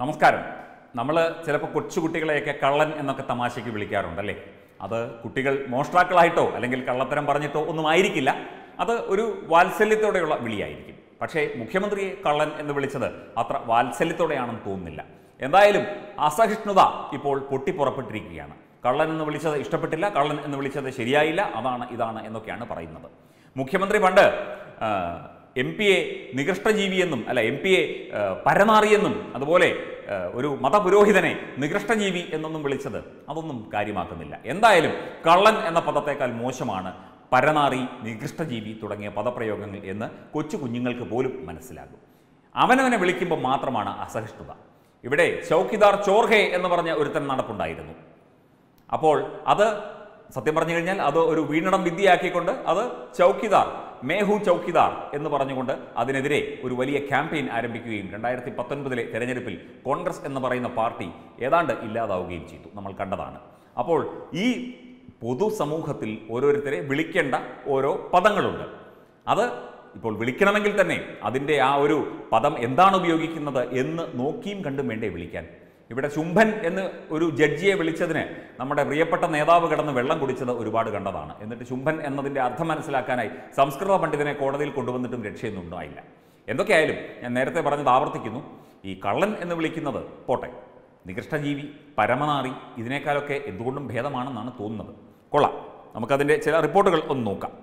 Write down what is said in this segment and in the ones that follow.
നമസ്കാരം നമ്മൾ ചിലപ്പോൾ കൊച്ചുകുട്ടികളെയൊക്കെ കള്ളൻ എന്നൊക്കെ തമാശയ്ക്ക് വിളിക്കാറുണ്ടല്ലേ അത് കുട്ടികൾ മോഷ്ടാക്കളായിട്ടോ അല്ലെങ്കിൽ കള്ളത്തരം പറഞ്ഞിട്ടോ ഒന്നും ആയിരിക്കില്ല അത് ഒരു വാത്സല്യത്തോടെയുള്ള വിളിയായിരിക്കും പക്ഷേ മുഖ്യമന്ത്രിയെ കള്ളൻ എന്ന് വിളിച്ചത് അത്ര വാത്സല്യത്തോടെയാണെന്ന് തോന്നുന്നില്ല എന്തായാലും അസഹിഷ്ണുത ഇപ്പോൾ പൊട്ടിപ്പുറപ്പെട്ടിരിക്കുകയാണ് കള്ളൻ എന്ന് വിളിച്ചത് ഇഷ്ടപ്പെട്ടില്ല കള്ളൻ എന്ന് വിളിച്ചത് ശരിയായില്ല അതാണ് ഇതാണ് എന്നൊക്കെയാണ് പറയുന്നത് മുഖ്യമന്ത്രി പണ്ട് എം പി എ നികൃഷ്ടജീവിയെന്നും അല്ല എം പി എ പരനാറിയെന്നും അതുപോലെ ആ, ഒരു മതപുരോഹിതനെ നികൃഷ്ടജീവി എന്നൊന്നും വിളിച്ചത് അതൊന്നും കാര്യമാക്കുന്നില്ല എന്തായാലും കള്ളൻ എന്ന പദത്തേക്കാൾ മോശമാണ് പരനാറി നികൃഷ്ടജീവി തുടങ്ങിയ പദപ്രയോഗങ്ങൾ എന്ന് കൊച്ചു കുഞ്ഞുങ്ങൾക്ക് പോലും മനസ്സിലാകും അവനവനെ വിളിക്കുമ്പോൾ മാത്രമാണ് അസഹിഷ്ണുത ഇവിടെ ചൗക്കിദാർ ചോർഹെ എന്ന് പറഞ്ഞ ഒരുത്തൻ നടപ്പുണ്ടായിരുന്നു അപ്പോൾ അത് സത്യം പറഞ്ഞു കഴിഞ്ഞാൽ അത് ഒരു വീണടം വിദ്യയാക്കിക്കൊണ്ട് അത് ചൗക്കിദാർ മേഹു ചൗക്കിദാർ എന്ന് പറഞ്ഞുകൊണ്ട് അതിനെതിരെ ഒരു വലിയ ക്യാമ്പയിൻ ആരംഭിക്കുകയും രണ്ടായിരത്തി പത്തൊൻപതിലെ തെരഞ്ഞെടുപ്പിൽ കോൺഗ്രസ് എന്ന് പറയുന്ന പാർട്ടി ഏതാണ്ട് ഇല്ലാതാവുകയും ചെയ്തു നമ്മൾ കണ്ടതാണ് അപ്പോൾ ഈ പൊതുസമൂഹത്തിൽ ഓരോരുത്തരെ വിളിക്കേണ്ട ഓരോ പദങ്ങളുണ്ട് അത് ഇപ്പോൾ വിളിക്കണമെങ്കിൽ തന്നെ അതിൻ്റെ ആ ഒരു പദം എന്താണ് ഉപയോഗിക്കുന്നത് എന്ന് നോക്കിയും കണ്ടും വേണ്ടേ വിളിക്കാൻ ഇവിടെ ശുംഭൻ എന്ന് ഒരു ജഡ്ജിയെ വിളിച്ചതിന് നമ്മുടെ പ്രിയപ്പെട്ട നേതാവ് കിടന്ന് വെള്ളം കുടിച്ചത് ഒരുപാട് കണ്ടതാണ് എന്നിട്ട് ശുംഭൻ എന്നതിൻ്റെ അർത്ഥം മനസ്സിലാക്കാനായി സംസ്കൃത പണ്ഡിതനെ കോടതിയിൽ കൊണ്ടുവന്നിട്ടും രക്ഷയൊന്നും ഉണ്ടായില്ല എന്തൊക്കെയായാലും ഞാൻ നേരത്തെ പറഞ്ഞത് ആവർത്തിക്കുന്നു ഈ കള്ളൻ എന്ന് വിളിക്കുന്നത് പോട്ടെ നികൃഷ്ടജീവി പരമനാറി ഇതിനേക്കാളൊക്കെ എന്തുകൊണ്ടും ഭേദമാണെന്നാണ് തോന്നുന്നത് കൊള്ളാം നമുക്കതിൻ്റെ ചില റിപ്പോർട്ടുകൾ ഒന്ന് നോക്കാം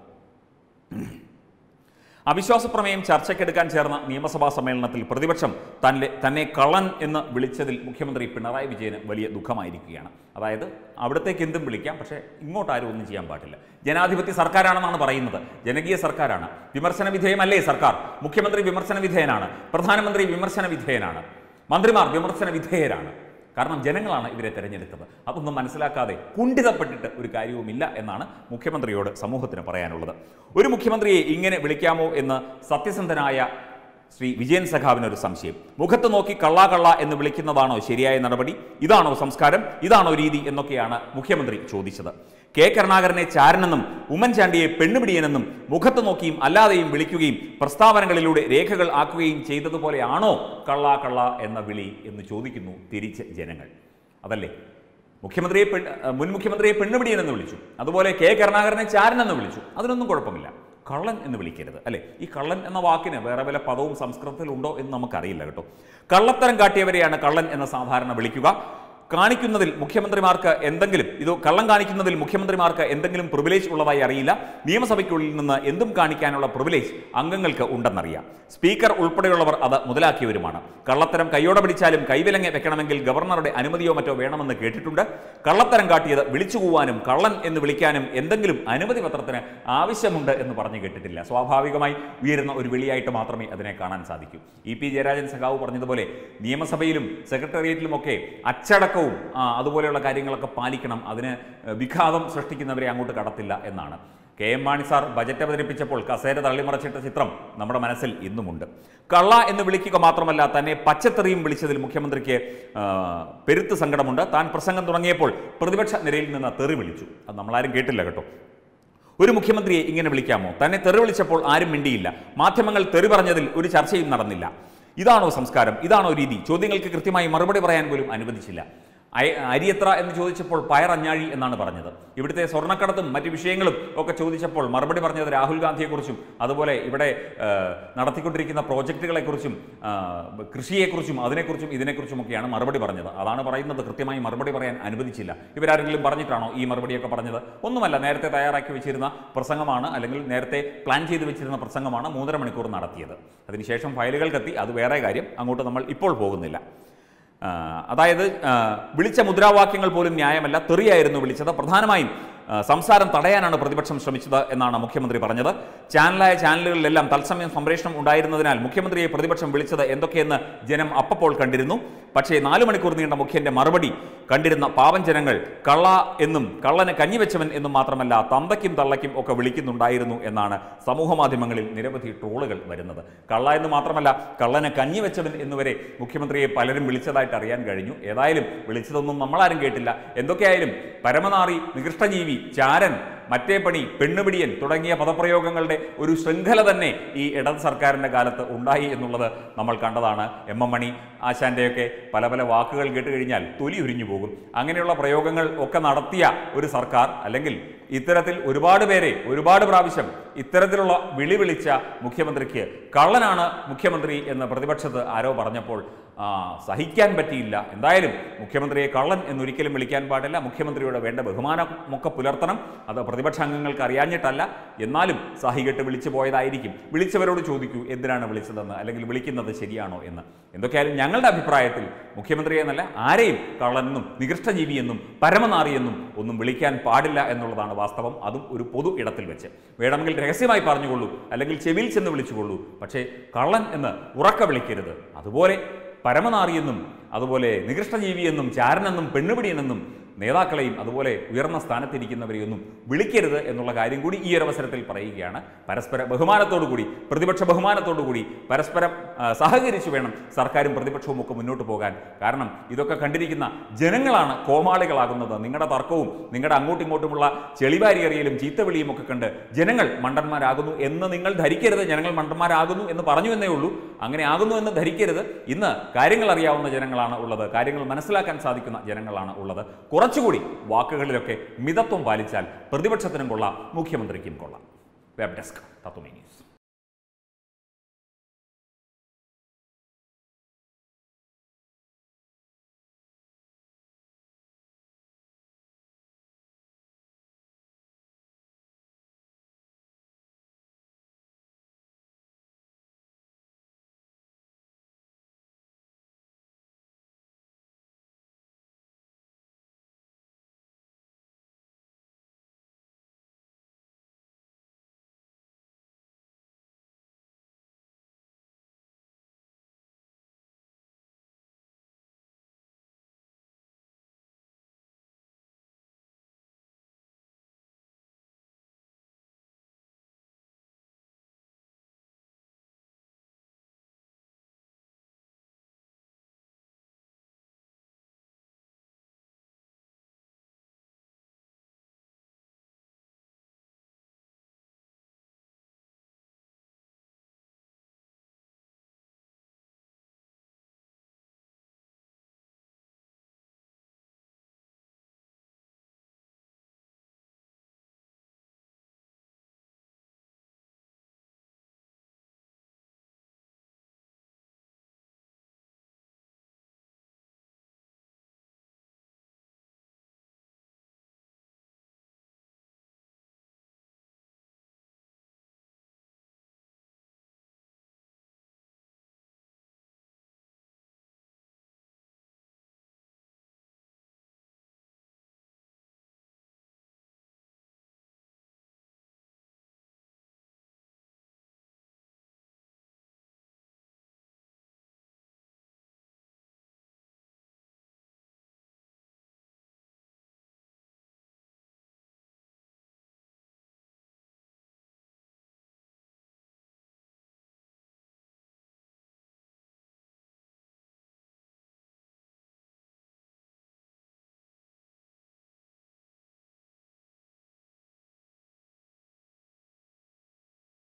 അവിശ്വാസ പ്രമേയം ചർച്ചയ്ക്കെടുക്കാൻ ചേർന്ന നിയമസഭാ സമ്മേളനത്തിൽ പ്രതിപക്ഷം തന്നെ തന്നെ കള്ളൻ എന്ന് വിളിച്ചതിൽ മുഖ്യമന്ത്രി പിണറായി വിജയന് വലിയ ദുഃഖമായിരിക്കുകയാണ് അതായത് അവിടത്തേക്ക് എന്തും വിളിക്കാം പക്ഷേ ഇങ്ങോട്ട് ആരും ഒന്നും ചെയ്യാൻ പാടില്ല ജനാധിപത്യ സർക്കാരാണെന്നാണ് പറയുന്നത് ജനകീയ സർക്കാരാണ് വിമർശന വിധേയമല്ലേ സർക്കാർ മുഖ്യമന്ത്രി വിമർശന വിധേയനാണ് പ്രധാനമന്ത്രി വിമർശന വിധേയനാണ് മന്ത്രിമാർ വിമർശന വിധേയരാണ് കാരണം ജനങ്ങളാണ് ഇവരെ തിരഞ്ഞെടുത്തത് അതൊന്നും മനസ്സിലാക്കാതെ കുണ്ഠിതപ്പെട്ടിട്ട് ഒരു കാര്യവുമില്ല എന്നാണ് മുഖ്യമന്ത്രിയോട് സമൂഹത്തിന് പറയാനുള്ളത് ഒരു മുഖ്യമന്ത്രിയെ ഇങ്ങനെ വിളിക്കാമോ എന്ന് സത്യസന്ധനായ ശ്രീ വിജയൻ സഖാവിന് ഒരു സംശയം മുഖത്ത് നോക്കി കള്ളാ കള്ള എന്ന് വിളിക്കുന്നതാണോ ശരിയായ നടപടി ഇതാണോ സംസ്കാരം ഇതാണോ രീതി എന്നൊക്കെയാണ് മുഖ്യമന്ത്രി ചോദിച്ചത് കെ കരുണാകരനെ ചാരനെന്നും ഉമ്മൻചാണ്ടിയെ പെണ്ണുപിടിയനെന്നും മുഖത്ത് നോക്കിയും അല്ലാതെയും വിളിക്കുകയും പ്രസ്താവനകളിലൂടെ രേഖകൾ ആക്കുകയും ചെയ്തതുപോലെയാണോ കള്ളാ കള്ള എന്ന വിളി എന്ന് ചോദിക്കുന്നു തിരിച്ച് ജനങ്ങൾ അതല്ലേ മുഖ്യമന്ത്രിയെ പെൺ മുൻ മുഖ്യമന്ത്രിയെ പെണ്ണുപിടിയനെന്ന് വിളിച്ചു അതുപോലെ കെ കരുണാകരനെ ചാരനെന്ന് വിളിച്ചു അതിനൊന്നും കുഴപ്പമില്ല കള്ളൻ എന്ന് വിളിക്കരുത് അല്ലേ ഈ കള്ളൻ എന്ന വാക്കിന് വേറെ വല്ല പദവും സംസ്കൃതത്തിൽ ഉണ്ടോ എന്ന് നമുക്കറിയില്ല കേട്ടോ കള്ളത്തരം കാട്ടിയവരെയാണ് കള്ളൻ എന്ന് സാധാരണ വിളിക്കുക കാണിക്കുന്നതിൽ മുഖ്യമന്ത്രിമാർക്ക് എന്തെങ്കിലും ഇത് കള്ളം കാണിക്കുന്നതിൽ മുഖ്യമന്ത്രിമാർക്ക് എന്തെങ്കിലും പ്രിവിലേജ് ഉള്ളതായി അറിയില്ല നിയമസഭയ്ക്കുള്ളിൽ നിന്ന് എന്തും കാണിക്കാനുള്ള പ്രിവിലേജ് അംഗങ്ങൾക്ക് ഉണ്ടെന്നറിയാം സ്പീക്കർ ഉൾപ്പെടെയുള്ളവർ അത് മുതലാക്കിയവരുമാണ് കള്ളത്തരം കൈയോടെ പിടിച്ചാലും കൈവിലങ്ങ് വെക്കണമെങ്കിൽ ഗവർണറുടെ അനുമതിയോ മറ്റോ വേണമെന്ന് കേട്ടിട്ടുണ്ട് കള്ളത്തരം കാട്ടിയത് വിളിച്ചുകൂവാനും കള്ളൻ എന്ന് വിളിക്കാനും എന്തെങ്കിലും അനുമതി പത്രത്തിന് ആവശ്യമുണ്ട് എന്ന് പറഞ്ഞു കേട്ടിട്ടില്ല സ്വാഭാവികമായി ഉയരുന്ന ഒരു വിളിയായിട്ട് മാത്രമേ അതിനെ കാണാൻ സാധിക്കൂ ഇ പി ജയരാജൻ സഖാവ് പറഞ്ഞതുപോലെ നിയമസഭയിലും സെക്രട്ടേറിയറ്റിലുമൊക്കെ അച്ചടക്കവും ആ, അതുപോലെയുള്ള കാര്യങ്ങളൊക്കെ പാലിക്കണം അതിന് വിഘാതം സൃഷ്ടിക്കുന്നവരെ അങ്ങോട്ട് കടത്തില്ല എന്നാണ് K M Mani sir budget അവതരിപ്പിച്ചപ്പോൾ കസേര തള്ളിമറച്ചിട്ട ചിത്രം നമ്മുടെ മനസ്സിൽ ഇന്നുമുണ്ട് കള്ള എന്ന് വിളിക്കുക മാത്രമല്ല തന്നെ പച്ചത്തെറിയും വിളിച്ചതിൽ മുഖ്യമന്ത്രിക്ക് ആ, പെരുത്ത് സങ്കടമുണ്ട് താൻ പ്രസംഗം തുടങ്ങിയപ്പോൾ പ്രതിപക്ഷ നിരയിൽ നിന്ന് തെറി വിളിച്ചു അത് നമ്മളാരും കേട്ടില്ല കേട്ടോ ഒരു മുഖ്യമന്ത്രിയെ ഇങ്ങനെ വിളിക്കാമോ തന്നെ തെറി വിളിച്ചപ്പോൾ ആരും മിണ്ടിയില്ല മാധ്യമങ്ങൾ തെറി പറഞ്ഞതിൽ ഒരു ചർച്ചയും നടന്നില്ല ഇതാണോ സംസ്കാരം ഇതാണോ രീതി ചോദ്യങ്ങൾക്ക് കൃത്യമായി മറുപടി പറയാൻ പോലും അനുവദിച്ചില്ല അയ- അരി എത്ര എന്ന് ചോദിച്ചപ്പോൾ പയറഞ്ഞാഴി എന്നാണ് പറഞ്ഞത് ഇവിടുത്തെ സ്വർണ്ണക്കടത്തും മറ്റ് വിഷയങ്ങളും ഒക്കെ ചോദിച്ചപ്പോൾ മറുപടി പറഞ്ഞത് രാഹുൽ ഗാന്ധിയെക്കുറിച്ചും അതുപോലെ ഇവിടെ ആ, നടത്തിക്കൊണ്ടിരിക്കുന്ന പ്രോജക്റ്റുകളെക്കുറിച്ചും ആ, കൃഷിയെക്കുറിച്ചും അതിനെക്കുറിച്ചും ഇതിനെക്കുറിച്ചുമൊക്കെയാണ് മറുപടി പറഞ്ഞത് അതാണ് പറയുന്നത് കൃത്യമായി മറുപടി പറയാൻ അനുവദിച്ചില്ല ഇവരാരെങ്കിലും പറഞ്ഞിട്ടാണോ ഈ മറുപടിയൊക്കെ പറഞ്ഞത് ഒന്നുമല്ല നേരത്തെ തയ്യാറാക്കി വെച്ചിരുന്ന പ്രസംഗമാണ് അല്ലെങ്കിൽ നേരത്തെ പ്ലാൻ ചെയ്ത് വെച്ചിരുന്ന പ്രസംഗമാണ് മൂന്നര മണിക്കൂർ നടത്തിയത് അതിനുശേഷം ഫയലുകൾ കത്തി അത് വേറെ കാര്യം അങ്ങോട്ട് നമ്മൾ ഇപ്പോൾ പോകുന്നില്ല ആ, അതായത് ആ, വിളിച്ച മുദ്രാവാക്യങ്ങൾ പോലും ന്യായമല്ല തെറിയായിരുന്നു വിളിച്ചത് പ്രധാനമായും ആ, സംസാരം തടയാനാണ് പ്രതിപക്ഷം ശ്രമിച്ചത് എന്നാണ് മുഖ്യമന്ത്രി പറഞ്ഞത് ചാനലായ ചാനലുകളിലെല്ലാം തത്സമയം സംപ്രേഷണം ഉണ്ടായിരുന്നതിനാൽ മുഖ്യമന്ത്രിയെ പ്രതിപക്ഷം വിളിച്ചത് എന്തൊക്കെയെന്ന് ജനം അപ്പപ്പോൾ കണ്ടിരുന്നു പക്ഷേ നാലു മണിക്കൂർ നീണ്ട മുഖ്യന്റെ മറുപടി കണ്ടിരുന്ന പാവം ജനങ്ങൾ കള്ള എന്നും കള്ളന് കഞ്ഞിവെച്ചവൻ എന്നും മാത്രമല്ല തന്തയ്ക്കും തള്ളയ്ക്കും ഒക്കെ വിളിക്കുന്നുണ്ടായിരുന്നു എന്നാണ് സമൂഹ മാധ്യമങ്ങളിൽ നിരവധി ട്രോളുകൾ വരുന്നത് കള്ള എന്ന് മാത്രമല്ല കള്ളനെ കഞ്ഞിവെച്ചവൻ എന്നുവരെ മുഖ്യമന്ത്രിയെ പലരും വിളിച്ചതായിട്ട് അറിയാൻ കഴിഞ്ഞു ഏതായാലും വിളിച്ചതൊന്നും നമ്മളാരും കേട്ടില്ല എന്തൊക്കെയായാലും പരമനാറി നികൃഷ്ടജീവി ചാരൻ മറ്റേ പണി പെണ്ണുപിടിയൻ തുടങ്ങിയ പദപ്രയോഗങ്ങളുടെ ഒരു ശൃംഖല തന്നെ ഈ ഇടത് സർക്കാരിൻ്റെ കാലത്ത് ഉണ്ടായി എന്നുള്ളത് നമ്മൾ കണ്ടതാണ് എം എം മണി ആശാൻ്റെയൊക്കെ പല പല വാക്കുകൾ കേട്ട് കഴിഞ്ഞാൽ തൊലി ഉരിഞ്ഞു പോകും അങ്ങനെയുള്ള പ്രയോഗങ്ങൾ ഒക്കെ നടത്തിയ ഒരു സർക്കാർ അല്ലെങ്കിൽ ഇത്തരത്തിൽ ഒരുപാട് പേരെ ഒരുപാട് പ്രാവശ്യം ഇത്തരത്തിലുള്ള വിളി വിളിച്ച മുഖ്യമന്ത്രിക്ക് കള്ളനാണ് മുഖ്യമന്ത്രി എന്ന് പ്രതിപക്ഷത്ത് ആരോ പറഞ്ഞപ്പോൾ ആ, സഹിക്കാൻ പറ്റിയില്ല എന്തായാലും മുഖ്യമന്ത്രിയെ കള്ളൻ എന്നൊരിക്കലും വിളിക്കാൻ പാടില്ല മുഖ്യമന്ത്രിയുടെ വേണ്ട ബഹുമാനമൊക്കെ പുലർത്തണം അത് പ്രതിപക്ഷ അംഗങ്ങൾക്ക് അറിയാഞ്ഞിട്ടല്ല എന്നാലും സഹികെട്ട് വിളിച്ചു പോയതായിരിക്കും വിളിച്ചവരോട് ചോദിക്കൂ എന്തിനാണ് വിളിച്ചതെന്ന് അല്ലെങ്കിൽ വിളിക്കുന്നത് ശരിയാണോ എന്ന് എന്തൊക്കെയായാലും ഞങ്ങളുടെ അഭിപ്രായത്തിൽ മുഖ്യമന്ത്രിയെ എന്നല്ല ആരെയും കള്ളനെന്നും നികൃഷ്ടജീവിയെന്നും പരമനാറിയെന്നും ഒന്നും വിളിക്കാൻ പാടില്ല എന്നുള്ളതാണ് വാസ്തവം അതും ഒരു പൊതു ഇടത്തിൽ വെച്ച് വേണമെങ്കിൽ രഹസ്യമായി പറഞ്ഞുകൊള്ളൂ അല്ലെങ്കിൽ ചെവിയിൽ ചെന്ന് വിളിച്ചുകൊള്ളൂ പക്ഷേ കള്ളൻ എന്ന് ഉറക്ക വിളിക്കരുത് അതുപോലെ പരമനാറിയെന്നും അതുപോലെ നികൃഷ്ടജീവിയെന്നും ചാരനെന്നും പെണ്ണുപിടിയനെന്നും നേതാക്കളെയും അതുപോലെ ഉയർന്ന സ്ഥാനത്തിരിക്കുന്നവരെയൊന്നും വിളിക്കരുത് എന്നുള്ള കാര്യം കൂടി ഈ ഒരു അവസരത്തിൽ പറയുകയാണ് പരസ്പര ബഹുമാനത്തോടു കൂടി പ്രതിപക്ഷ ബഹുമാനത്തോടു കൂടി പരസ്പരം ആ, സഹകരിച്ചു വേണം സർക്കാരും പ്രതിപക്ഷവും ഒക്കെ മുന്നോട്ട് പോകാൻ കാരണം ഇതൊക്കെ കണ്ടിരിക്കുന്ന ജനങ്ങളാണ് കോമാളികളാകുന്നത് നിങ്ങളുടെ തർക്കവും നിങ്ങളുടെ അങ്ങോട്ടും ഇങ്ങോട്ടുമുള്ള ചെളിവാരി എറിയലും ചീത്തവിളിയും ഒക്കെ കണ്ട് ജനങ്ങൾ മണ്ടന്മാരാകുന്നു എന്ന് നിങ്ങൾ ധരിക്കരുത് ജനങ്ങൾ മണ്ടന്മാരാകുന്നു എന്ന് പറഞ്ഞു എന്നേ ഉള്ളൂ അങ്ങനെ ആകുന്നു എന്ന് ധരിക്കരുത് ഇന്ന് കാര്യങ്ങൾ അറിയാവുന്ന ജനങ്ങളാണ് ഉള്ളത് കാര്യങ്ങൾ മനസ്സിലാക്കാൻ സാധിക്കുന്ന ജനങ്ങളാണ് ഉള്ളത് കുറച്ചുകൂടി വാക്കുകളിലൊക്കെ മിതത്വം പാലിച്ചാൽ പ്രതിപക്ഷത്തിനും കൊള്ളാം മുഖ്യമന്ത്രിക്കും കൊള്ളാം വെബ് ഡെസ്ക് തത്വമേ ന്യൂസ്